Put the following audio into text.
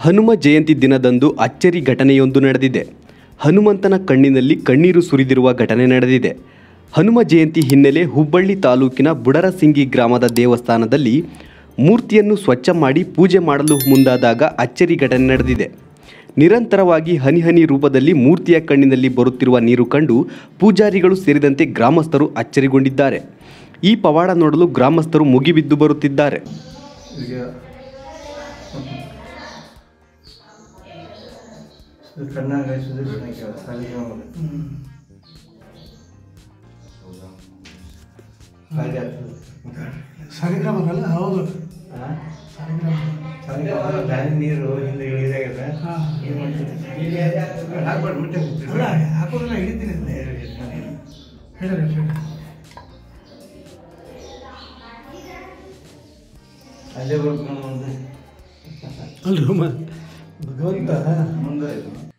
ಹನುಮ ಜಯಂತಿ ದಿನದಂದು ಅಚ್ಚರಿ ಘಟನೆಯೊಂದು ನಡೆದಿದೆ ಹನುಮಂತನ ಕಣ್ಣಿನಲ್ಲಿ ಕಣ್ಣೀರು ಸುರಿದಿರುವ ಘಟನೆ ನಡೆದಿದೆ ಹನುಮ ಜಯಂತಿ ಹಿನ್ನೆಲೆ ಹುಬ್ಬಳ್ಳಿ ತಾಲೂಕಿನ ಬುಡರಸಿಂಗಿ ಗ್ರಾಮದ ದೇವಸ್ಥಾನದಲ್ಲಿ ಮೂರ್ತಿಯನ್ನು ಸ್ವಚ್ಛ ಮಾಡಿ ಪೂಜೆ ಮಾಡಲು ಮುಂದಾದಾಗ ಅಚ್ಚರಿ ಘಟನೆ ನಡೆದಿದೆ ನಿರಂತರವಾಗಿ ಹನಿ ಹನಿ ರೂಪದಲ್ಲಿ ಮೂರ್ತಿಯ ಕಣ್ಣಿನಲ್ಲಿ ಬರುತ್ತಿರುವ ನೀರು ಕಂಡು ಪೂಜಾರಿಗಳು ಸೇರಿದಂತೆ ಗ್ರಾಮಸ್ಥರು ಅಚ್ಚರಿಗೊಂಡಿದ್ದಾರೆ ಈ ಪವಾಡ ನೋಡಲು ಗ್ರಾಮಸ್ಥರು ಮುಗಿಬಿದ್ದು ಬರುತ್ತಿದ್ದಾರೆ ಈಗ ಇದು ಕಣ್ಣಾಗ ಸುದರ್ಶನ ಕೇಳ ಸಾಲಿಗೆ ಹೋಗೋದು ಹಾಗೆ ಆಗ್ತದೆ ಸಾಲಿಗ್ರಾಮದಲ್ಲ ಹೌದು ಹಾ? ಸಾಲಿಗ್ರಾಮ ಸಾಲಿಗ್ರಾಮ ದಾರಿ ನೀರು ಹಿಂದೆ ಇಳಿದಾಗದ ಹಾ. ಏನು ಮಾಡ್ತದೆ ಹಾಕ್ಬಾರ್ದು ಮುಟ್ಟೆ ಅಲ್ಲ ಹಾಕೋದಿಲ್ಲ ಹಿಡಿತೀನಿ ಅಂತ ಹೇಳ್ರಿ ಹೇಳ್ರಿ ಅಲ್ಲೇ ಬರ್ಬೇಕು ನಮ್ಮ ಮುಂದೆ ಅಲ್ರಿ ಭಗವಂತ ಮುಂದೆ